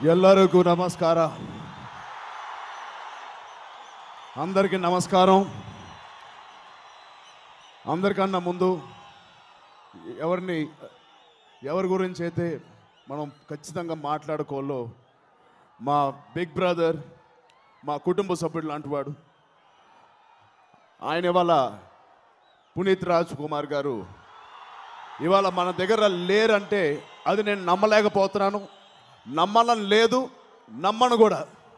ಎಲ್ಲರಿಗೂ ನಮಸ್ಕಾರ అందరికీ నమస్కారం అందరికన్నా ముందు ఎవరిని ఎవరి గురించి అయితే మనం ఖచ్చితంగా మాట్లాడుకోవాలో మా బిగ్ బ్రదర్ మా కుటుంబ సభ్యుడు లాంటి వాడు ఆయన ఇవాళ పునీత్ రాజ్ కుమార్ గారు ఇవాళ మన దగ్గర లేరంటే అది నేను నమ్మలేకపోతున్నాను నమ్మాలని లేదు నమ్మను కూడా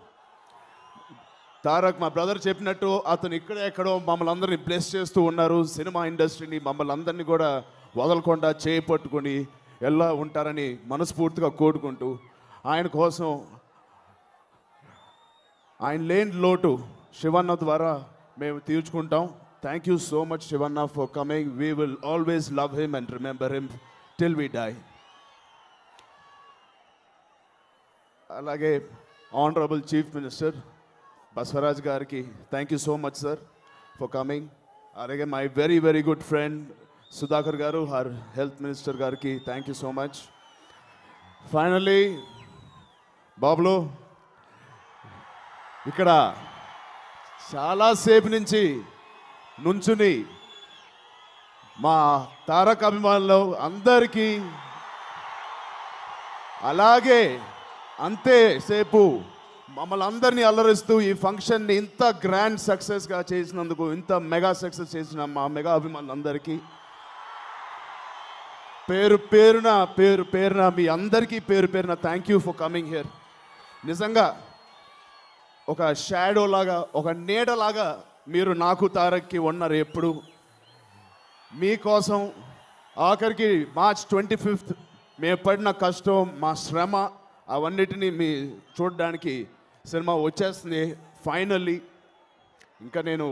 తారక్ మా బ్రదర్ చెప్పినట్టు అతను ఇక్కడ ఎక్కడో మమ్మల్ని అందరినీ బ్లెస్ చేస్తూ ఉన్నారు సినిమా ఇండస్ట్రీని మమ్మల్ని అందరినీ కూడా వదలకుండా చేయి పట్టుకొని ఎలా ఉంటారని మనస్ఫూర్తిగా కోరుకుంటూ ఆయన కోసం ఆయన లేని లోటు శివన్న ద్వారా మేము తీర్చుకుంటాం thank you so much Shivanna for coming we will always love him and remember him till we die అలాగే ఆనరబుల్ చీఫ్ మినిస్టర్ బసవరాజ్ గారికి thank you so much sir for coming అలాగే my very very good friend Sudhakar garu her health minister గారికి thank you so much finally బాబులు ఇక్కడ చాలాసేపు నుంచి నుంచుని మా తారక అభిమానులు అందరికీ అలాగే అంతే సేపు మమ్మల్ని అందరినీ అల్లరిస్తూ ఈ ఫంక్షన్ని ఇంత గ్రాండ్ సక్సెస్గా చేసినందుకు ఇంత మెగా సక్సెస్ చేసిన మా మెగా అభిమానులందరికీ పేరు పేరున పేరు పేరున మీ అందరికీ పేరు పేరున thank you for coming here నిజంగా ఒక షాడో లాగా ఒక నీడలాగా మీరు నాకు తారక్కి ఉన్నారు ఎప్పుడు మీకోసం ఆఖరికి మార్చ్ ట్వంటీ ఫిఫ్త్ మేము పడిన కష్టం మా శ్రమ అవన్నిటినీ మీ చూడడానికి సినిమా వచ్చేస్తుంది ఫైనల్లీ ఇంకా నేను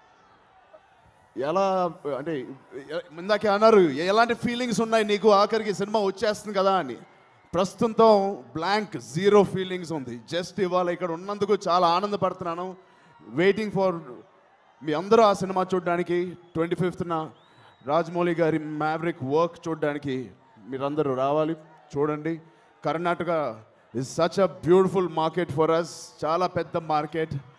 ఎలా అంటే ఎ- ఇందాకే అన్నారు ఎలాంటి ఫీలింగ్స్ ఉన్నాయి నీకు ఆఖరికి సినిమా వచ్చేస్తుంది కదా అని ప్రస్తుతం బ్లాంక్ జీరో ఫీలింగ్స్ ఉంది జస్ట్ ఇవాళ ఇక్కడ ఉన్నందుకు చాలా ఆనందపడుతున్నాను వెయిటింగ్ ఫర్ మీ అందరూ ఆ సినిమా చూడడానికి ట్వంటీ ఫిఫ్త్న రాజమౌళి గారి మ్యావరిక్ వర్క్ చూడడానికి మీరందరూ రావాలి చూడండి Karnataka is such a beautiful market for us చాలా పెద్ద మార్కెట్